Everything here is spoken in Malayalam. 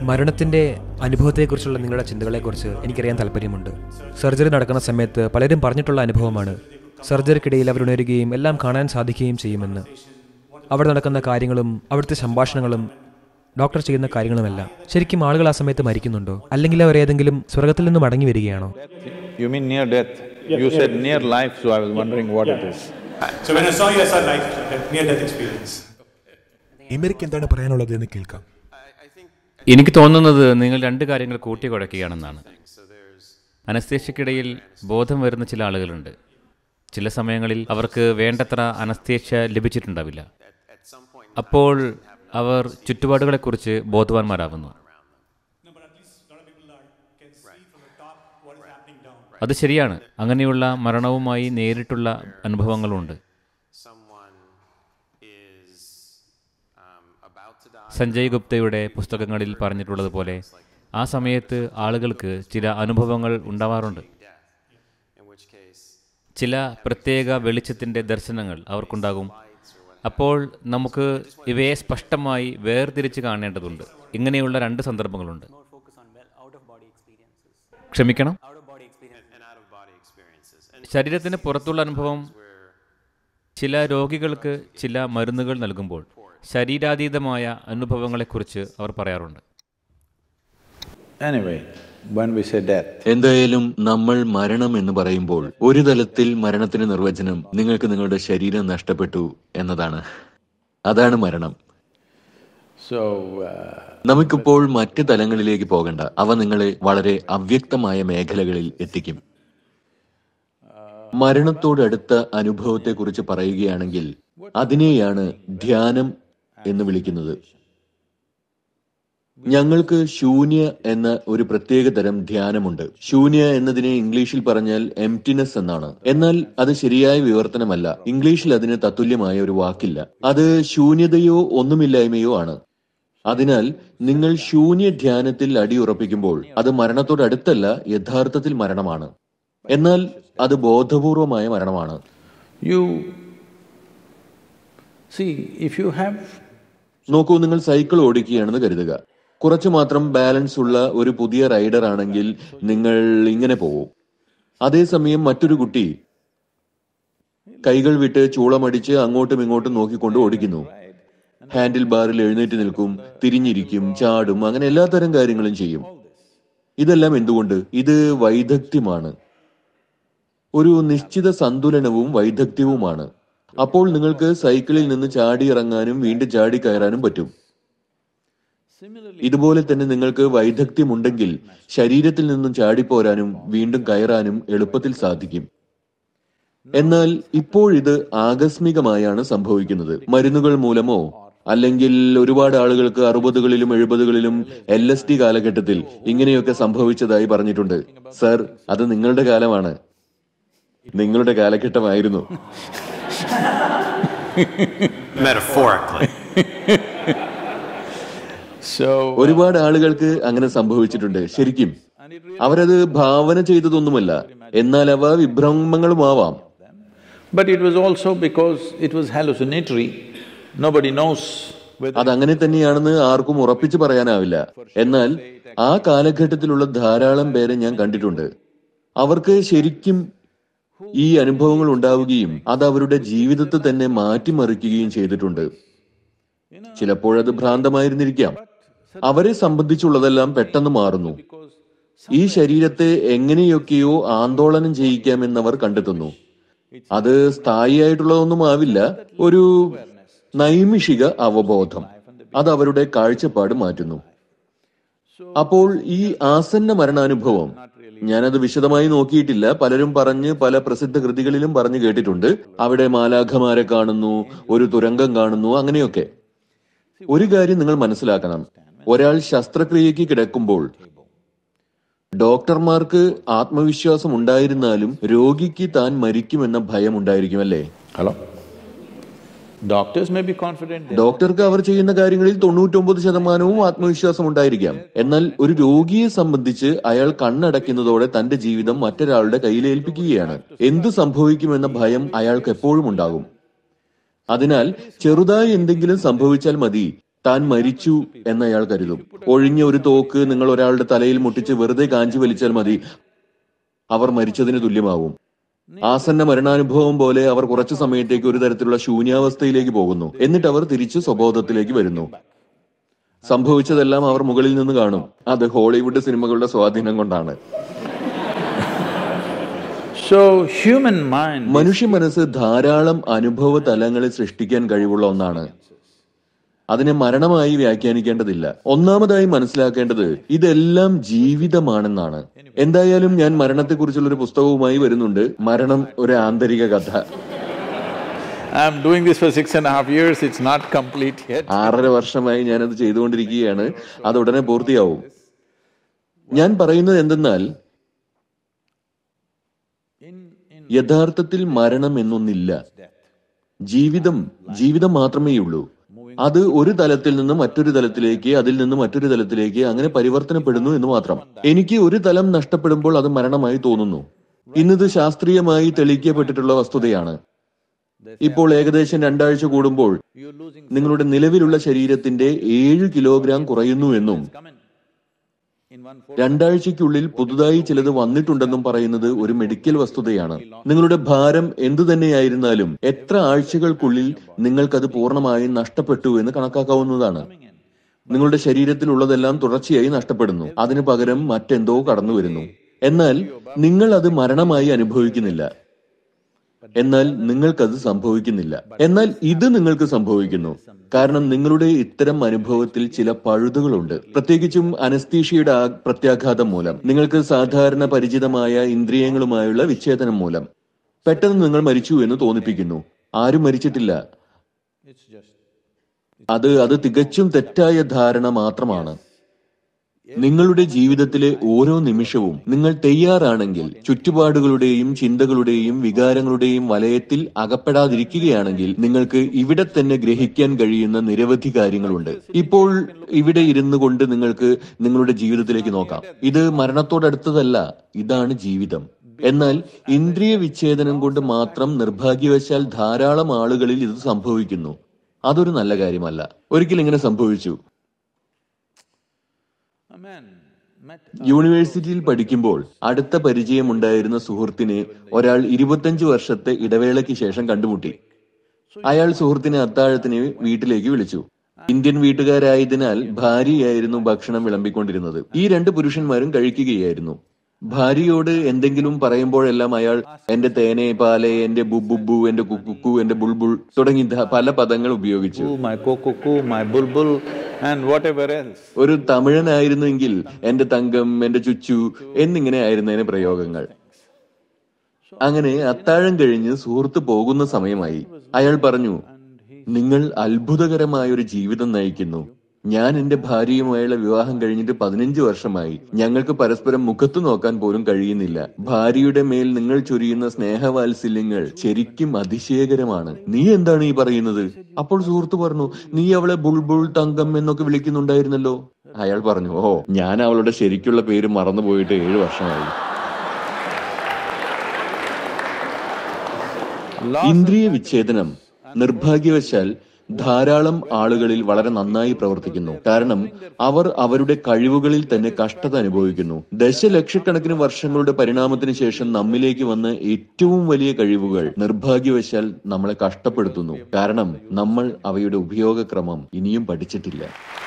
മരണത്തിൻ്റെ അനുഭവത്തെക്കുറിച്ചുള്ള നിങ്ങളുടെ ചിന്തകളെക്കുറിച്ച് എനിക്കറിയാൻ താല്പര്യമുണ്ട് സർജറി നടക്കുന്ന സമയത്ത് പലരും പറഞ്ഞിട്ടുള്ള അനുഭവമാണ് സർജറിക്കിടയിൽ അവരുണരുകയും എല്ലാം കാണാൻ സാധിക്കുകയും ചെയ്യുമെന്ന് അവിടെ നടക്കുന്ന കാര്യങ്ങളും അവിടുത്തെ സംഭാഷണങ്ങളും ഡോക്ടർ ചെയ്യുന്ന കാര്യങ്ങളുമെല്ലാം ശരിക്കും ആളുകൾ ആ സമയത്ത് മരിക്കുന്നുണ്ടോ അല്ലെങ്കിൽ അവർ ഏതെങ്കിലും സ്വർഗത്തിൽ നിന്ന് മടങ്ങി വരികയാണോ You mean near death? You said near life, so I was wondering what it is. So when I saw you, I saw life, near death experience. ഇമരിക്ക് എന്താണ് പറയാനുള്ളത് എന്ന് കേൾക്കാം എനിക്ക് തോന്നുന്നത് നിങ്ങൾ രണ്ട് കാര്യങ്ങൾ കൂട്ടിക്കുഴയ്ക്കുകയാണെന്നാണ് അനസ്തേഷ്യക്കിടയിൽ ബോധം വരുന്ന ചില ആളുകളുണ്ട് ചില സമയങ്ങളിൽ അവർക്ക് വേണ്ടത്ര അനസ്തേഷ്യ ലഭിച്ചിട്ടുണ്ടാവില്ല അപ്പോൾ അവർ ചുറ്റുപാടുകളെക്കുറിച്ച് ബോധവാന്മാരാകുന്നു അത് ശരിയാണ് അങ്ങനെയുള്ള മരണവുമായി നേരിട്ടുള്ള അനുഭവങ്ങളുണ്ട് സഞ്ജയ് ഗുപ്തയുടെ പുസ്തകങ്ങളിൽ പറഞ്ഞിട്ടുള്ളതുപോലെ ആ സമയത്ത് ആളുകൾക്ക് ചില അനുഭവങ്ങൾ ഉണ്ടാവാറുണ്ട് ചില പ്രത്യേക വെളിച്ചത്തിൻ്റെ ദർശനങ്ങൾ അവർക്കുണ്ടാകും അപ്പോൾ നമുക്ക് ഇവയെ സ്പഷ്ടമായി വേർതിരിച്ച് കാണേണ്ടതുണ്ട് ഇങ്ങനെയുള്ള രണ്ട് സന്ദർഭങ്ങളുണ്ട് ക്ഷമിക്കണം ശരീരത്തിന് പുറത്തുള്ള അനുഭവം ചില രോഗികൾക്ക് ചില മരുന്നുകൾ നൽകുമ്പോൾ ശരീരാതീതമായ അനുഭവങ്ങളെക്കുറിച്ച് അവർ പറയാറുണ്ട് Anyway, when we say death, എന്തായാലും നമ്മൾ മരണം എന്ന് പറയുമ്പോൾ ഒരു തലത്തിൽ മരണത്തിന് നിർവചനം നിങ്ങൾക്ക് നിങ്ങളുടെ ശരീരം നഷ്ടപ്പെട്ടു എന്നതാണ് അതാണ് മരണം so uh, നമുക്കിപ്പോൾ മറ്റ് തലങ്ങളിലേക്ക് പോകണ്ട അവ നിങ്ങളെ വളരെ അവ്യക്തമായ മേഖലകളിൽ എത്തിക്കും മരണത്തോടടുത്ത അനുഭവത്തെക്കുറിച്ച് പറയുകയാണെങ്കിൽ അതിനെയാണ് ധ്യാനം എന്ന് വിളിക്കുന്നത് ഞങ്ങൾക്ക് ശൂന്യ എന്ന ഒരു പ്രത്യേക തരം ധ്യാനമുണ്ട് ശൂന്യ എന്നതിനെ ഇംഗ്ലീഷിൽ പറഞ്ഞാൽ എംറ്റിനെസ് എന്നാണ് എന്നാൽ അത് ശരിയായ വിവർത്തനമല്ല ഇംഗ്ലീഷിൽ അതിന് തത്തുല്യമായ ഒരു വാക്കില്ല അത് ശൂന്യതയോ ഒന്നുമില്ലായ്മയോ ആണ് അതിനാൽ നിങ്ങൾ ശൂന്യ ധ്യാനത്തിൽ അടിയുറപ്പിക്കുമ്പോൾ അത് മരണത്തോടടുത്തല്ല യഥാർത്ഥത്തിൽ മരണമാണ് എന്നാൽ അത് ബോധപൂർവമായ മരണമാണ് you see, if you have നോക്കൂ നിങ്ങൾ സൈക്കിൾ ഓടിക്കുകയാണെന്ന് കരുതുക കുറച്ചു മാത്രം ബാലൻസ് ഉള്ള ഒരു പുതിയ റൈഡർ ആണെങ്കിൽ നിങ്ങൾ ഇങ്ങനെ പോവും അതേസമയം മറ്റൊരു കുട്ടി കൈകൾ വിട്ട് ചൂളമടിച്ച് അങ്ങോട്ടും ഇങ്ങോട്ടും നോക്കിക്കൊണ്ട് ഓടിക്കുന്നു ഹാൻഡിൽ ബാറിൽ എഴുന്നേറ്റ് നിൽക്കും തിരിഞ്ഞിരിക്കും ചാടും അങ്ങനെ എല്ലാ തരം കാര്യങ്ങളും ചെയ്യും ഇതെല്ലാം എന്തുകൊണ്ട് ഇത് വൈദഗ്ധ്യമാണ് ഒരു നിശ്ചിത സന്തുലനവും വൈദഗ്ധ്യവുമാണ് അപ്പോൾ നിങ്ങൾക്ക് സൈക്കിളിൽ നിന്ന് ചാടി ഇറങ്ങാനും വീണ്ടും ചാടി കയറാനും പറ്റും ഇതുപോലെ തന്നെ നിങ്ങൾക്ക് വൈദഗ്ധ്യമുണ്ടെങ്കിൽ ശരീരത്തിൽ നിന്നും ചാടിപ്പോരാനും വീണ്ടും കയറാനും എളുപ്പത്തിൽ സാധിക്കും എന്നാൽ ഇപ്പോഴിത് ആകസ്മികമായാണ് സംഭവിക്കുന്നത് മരുന്നുകൾ മൂലമോ അല്ലെങ്കിൽ ഒരുപാട് ആളുകൾക്ക് അറുപതുകളിലും എഴുപതുകളിലും എൽ എസ് ഡി കാലഘട്ടത്തിൽ ഇങ്ങനെയൊക്കെ സംഭവിച്ചതായി പറഞ്ഞിട്ടുണ്ട് സർ അത് നിങ്ങളുടെ കാലമാണ് നിങ്ങളുടെ കാലഘട്ടമായിരുന്നു Metaphorically. so ഒരുപാട് ആളുകൾക്ക് അങ്ങനെ സംഭവിച്ചിട്ടുണ്ട് ശരിക്കും അവരത് ഭാവന ചെയ്തതൊന്നുമല്ല എന്നാൽ അവ വിഭ്രമങ്ങളുമാവാം but it was also because it was hallucinatory. Nobody knows whether അതങ്ങനെ തന്നെയാണെന്ന് ആർക്കും ഉറപ്പിച്ചു പറയാനാവില്ല എന്നാൽ ആ കാലഘട്ടത്തിലുള്ള ധാരാളം പേരെ ഞാൻ കണ്ടിട്ടുണ്ട് അവർക്ക് ശരിക്കും ഈ അനുഭവങ്ങൾ ഉണ്ടാവുകയും അത് അവരുടെ ജീവിതത്തെ തന്നെ മാറ്റിമറിക്കുകയും ചെയ്തിട്ടുണ്ട് ചിലപ്പോഴത് ഭ്രാന്തമായിരുന്നിരിക്കാം അവരെ സംബന്ധിച്ചുള്ളതെല്ലാം പെട്ടെന്ന് മാറുന്നു ഈ ശരീരത്തെ എങ്ങനെയൊക്കെയോ ആന്തോളനം ചെയ്യിക്കാമെന്നവർ കണ്ടെത്തുന്നു അത് സ്ഥായിയായിട്ടുള്ളതൊന്നും ആവില്ല ഒരു നൈമിഷിക അവബോധം അത് അവരുടെ കാഴ്ചപ്പാട് മാറ്റുന്നു അപ്പോൾ ഈ ആസന്ന മരണാനുഭവം ഞാനത് വിശദമായി നോക്കിയിട്ടില്ല പലരും പറഞ്ഞ് പല പ്രസിദ്ധ കൃതികളിലും പറഞ്ഞു കേട്ടിട്ടുണ്ട് അവിടെ മാലാഖമാരെ കാണുന്നു ഒരു തുരങ്കം കാണുന്നു അങ്ങനെയൊക്കെ ഒരു കാര്യം നിങ്ങൾ മനസ്സിലാക്കണം ഒരാൾ ശസ്ത്രക്രിയയ്ക്ക് കിടക്കുമ്പോൾ ഡോക്ടർമാർക്ക് ആത്മവിശ്വാസം ഉണ്ടായിരുന്നാലും രോഗിക്ക് താൻ മരിക്കുമെന്ന ഭയം ഉണ്ടായിരിക്കും അല്ലേ hello. Doctors may be confident. they- ഡോക്ടർക്ക് അവർ ചെയ്യുന്ന കാര്യങ്ങളിൽ തൊണ്ണൂറ്റൊമ്പത് ശതമാനവും ആത്മവിശ്വാസം ഉണ്ടായിരിക്കാം എന്നാൽ ഒരു രോഗിയെ സംബന്ധിച്ച് അയാൾ കണ്ണടയ്ക്കുന്നതോടെ തന്റെ ജീവിതം മറ്റൊരാളുടെ കയ്യിൽ ഏൽപ്പിക്കുകയാണ് എന്തു സംഭവിക്കുമെന്ന ഭയം അയാൾക്ക് എപ്പോഴും ഉണ്ടാകും അതിനാൽ ചെറുതായി എന്തെങ്കിലും സംഭവിച്ചാൽ മതി താൻ മരിച്ചു എന്ന് അയാൾ കരുതും ഒഴിഞ്ഞ ഒരു തോക്ക് നിങ്ങൾ ഒരാളുടെ തലയിൽ മുട്ടിച്ച് വെറുതെ കാഞ്ചി വലിച്ചാൽ മതി അവർ മരിച്ചതിന് തുല്യമാവും ആസന്ന മരണാനുഭവം പോലെ അവർ കുറച്ചു സമയത്തേക്ക് ഒരു തരത്തിലുള്ള ശൂന്യാവസ്ഥയിലേക്ക് പോകുന്നു എന്നിട്ട് അവർ തിരിച്ചു സ്വബോധത്തിലേക്ക് വരുന്നു സംഭവിച്ചതെല്ലാം അവർ മുകളിൽ നിന്ന് കാണും അത് ഹോളിവുഡ് സിനിമകളുടെ സ്വാധീനം കൊണ്ടാണ് So, human mind മനുഷ്യ മനസ്സ് ധാരാളം അനുഭവ തലങ്ങളെ സൃഷ്ടിക്കാൻ കഴിവുള്ള ഒന്നാണ് അതിനെ മരണമായി വ്യാഖ്യാനിക്കേണ്ടതില്ല ഒന്നാമതായി മനസ്സിലാക്കേണ്ടത് ഇതെല്ലാം ജീവിതമാണെന്നാണ് എന്തായാലും ഞാൻ മരണത്തെക്കുറിച്ചുള്ള ഒരു പുസ്തകവുമായി വരുന്നുണ്ട് മരണം ഒരു ആന്തരിക കഥ I'm doing this for six and a half years, it's not complete yet. ആറര വർഷമായി ഞാനത് ചെയ്തുകൊണ്ടിരിക്കുകയാണ് അത് ഉടനെ പൂർത്തിയാവും ഞാൻ പറയുന്നത് എന്തെന്നാൽ യഥാർത്ഥത്തിൽ മരണം എന്നൊന്നില്ല ജീവിതം ജീവിതം മാത്രമേയുള്ളൂ അത് ഒരു തലത്തിൽ നിന്ന് മറ്റൊരു തലത്തിലേക്ക് അതിൽ നിന്ന് മറ്റൊരു തലത്തിലേക്ക് അങ്ങനെ പരിവർത്തനപ്പെടുന്നു എന്ന് മാത്രം എനിക്ക് ഒരു തലം നഷ്ടപ്പെടുമ്പോൾ അത് മരണമായി തോന്നുന്നു ഇന്നത് ശാസ്ത്രീയമായി തെളിയിക്കപ്പെട്ടിട്ടുള്ള വസ്തുതയാണ് ഇപ്പോൾ ഏകദേശം രണ്ടാഴ്ച കൂടുമ്പോൾ നിങ്ങളുടെ നിലവിലുള്ള ശരീരത്തിന്റെ ഏഴ് കിലോഗ്രാം കുറയുന്നു എന്നും രണ്ടാഴ്ചയ്ക്കുള്ളിൽ പുതുതായി ചിലത് വന്നിട്ടുണ്ടെന്നും പറയുന്നത് ഒരു മെഡിക്കൽ വസ്തുതയാണ് നിങ്ങളുടെ ഭാരം എന്തു തന്നെയായിരുന്നാലും എത്ര ആഴ്ചകൾക്കുള്ളിൽ നിങ്ങൾക്കത് പൂർണ്ണമായും നഷ്ടപ്പെട്ടു എന്ന് കണക്കാക്കാവുന്നതാണ് നിങ്ങളുടെ ശരീരത്തിലുള്ളതെല്ലാം തുടർച്ചയായി നഷ്ടപ്പെടുന്നു അതിനു പകരം മറ്റെന്തോ കടന്നു വരുന്നു എന്നാൽ നിങ്ങൾ അത് മരണമായി അനുഭവിക്കുന്നില്ല എന്നാൽ നിങ്ങൾക്കത് സംഭവിക്കുന്നില്ല എന്നാൽ ഇത് നിങ്ങൾക്ക് സംഭവിക്കുന്നു കാരണം നിങ്ങളുടെ ഇത്തരം അനുഭവത്തിൽ ചില പഴുതുകളുണ്ട് പ്രത്യേകിച്ചും അനസ്തീഷയുടെ ആ പ്രത്യാഘാതം മൂലം നിങ്ങൾക്ക് സാധാരണ പരിചിതമായ ഇന്ദ്രിയങ്ങളുമായുള്ള വിച്ഛേദനം മൂലം പെട്ടെന്ന് നിങ്ങൾ മരിച്ചു എന്ന് തോന്നിപ്പിക്കുന്നു ആരും മരിച്ചിട്ടില്ല അത് അത് തികച്ചും തെറ്റായ ധാരണ മാത്രമാണ് നിങ്ങളുടെ ജീവിതത്തിലെ ഓരോ നിമിഷവും നിങ്ങൾ തയ്യാറാണെങ്കിൽ ചുറ്റുപാടുകളുടെയും ചിന്തകളുടെയും വികാരങ്ങളുടെയും വലയത്തിൽ അകപ്പെടാതിരിക്കുകയാണെങ്കിൽ നിങ്ങൾക്ക് ഇവിടെ തന്നെ ഗ്രഹിക്കാൻ കഴിയുന്ന നിരവധി കാര്യങ്ങളുണ്ട് ഇപ്പോൾ ഇവിടെ ഇരുന്നു കൊണ്ട് നിങ്ങൾക്ക് നിങ്ങളുടെ ജീവിതത്തിലേക്ക് നോക്കാം ഇത് മരണത്തോടടുത്തതല്ല ഇതാണ് ജീവിതം എന്നാൽ ഇന്ദ്രിയ വിച്ഛേദനം കൊണ്ട് മാത്രം നിർഭാഗ്യവശാൽ ധാരാളം ആളുകളിൽ ഇത് സംഭവിക്കുന്നു അതൊരു നല്ല കാര്യമല്ല ഒരിക്കൽ ഇങ്ങനെ സംഭവിച്ചു A man met യൂണിവേഴ്സിറ്റിയിൽ പഠിക്കുമ്പോൾ അടുത്ത പരിചയമുണ്ടായിരുന്ന സുഹൃത്തിനെ ഒരാൾ ഇരുപത്തഞ്ച് വർഷത്തെ ഇടവേളയ്ക്ക് ശേഷം കണ്ടുമുട്ടി അയാൾ സുഹൃത്തിനെ അത്താഴത്തിന് വീട്ടിലേക്ക് വിളിച്ചു ഇന്ത്യൻ വീട്ടുകാരായതിനാൽ ഭാര്യയായിരുന്നു ഭക്ഷണം വിളമ്പിക്കൊണ്ടിരുന്നത് ഈ രണ്ട് പുരുഷന്മാരും കഴിക്കുകയായിരുന്നു ഭാര്യയോട് എന്തെങ്കിലും പറയുമ്പോഴെല്ലാം അയാൾ എന്റെ തേനെ പാലെ എന്റെ ബുബുബു എന്റെ കുക്കുക്കു എന്റെ ബുൾബുൾ തുടങ്ങി ധ- പല പദങ്ങൾ ഉപയോഗിച്ചു my kokoko, my bulbul, and whatever else. ഒരു തമിഴനായിരുന്നെങ്കിൽ എന്റെ തങ്കം എന്റെ ചുച്ചു എന്നിങ്ങനെ ആയിരുന്നതിന് പ്രയോഗങ്ങൾ അങ്ങനെ അത്താഴം കഴിഞ്ഞ് സുഹൃത്ത് പോകുന്ന സമയമായി അയാൾ പറഞ്ഞു നിങ്ങൾ അത്ഭുതകരമായ ഒരു ജീവിതം നയിക്കുന്നു ഞാൻ എന്റെ ഭാര്യയുമായുള്ള വിവാഹം കഴിഞ്ഞിട്ട് പതിനഞ്ച് വർഷമായി ഞങ്ങൾക്ക് പരസ്പരം മുഖത്തു നോക്കാൻ പോലും കഴിയുന്നില്ല ഭാര്യയുടെ മേൽ നിങ്ങൾ ചൊരിയുന്ന സ്നേഹവാത്സല്യങ്ങൾ ശരിക്കും അതിശയകരമാണ് നീ എന്താണ് ഈ പറയുന്നത് അപ്പോൾ സുഹൃത്ത് പറഞ്ഞു നീ അവളെ ബുൾബുൾ തങ്കം എന്നൊക്കെ വിളിക്കുന്നുണ്ടായിരുന്നല്ലോ അയാൾ പറഞ്ഞു ഓ ഞാൻ അവളുടെ ശരിക്കുള്ള പേര് മറന്നുപോയിട്ട് ഏഴു വർഷമായി ഇന്ദ്രിയ വിച്ഛേദനം നിർഭാഗ്യവശാൽ ധാരാളം ആളുകളിൽ വളരെ നന്നായി പ്രവർത്തിക്കുന്നു കാരണം അവർ അവരുടെ കഴിവുകളിൽ തന്നെ കഷ്ടത അനുഭവിക്കുന്നു ദശലക്ഷക്കണക്കിന് വർഷങ്ങളുടെ പരിണാമത്തിന് ശേഷം നമ്മിലേക്ക് വന്ന ഏറ്റവും വലിയ കഴിവുകൾ നിർഭാഗ്യവശാൽ നമ്മളെ കഷ്ടപ്പെടുത്തുന്നു കാരണം നമ്മൾ അവയുടെ ഉപയോഗക്രമം ഇനിയും പഠിച്ചിട്ടില്ല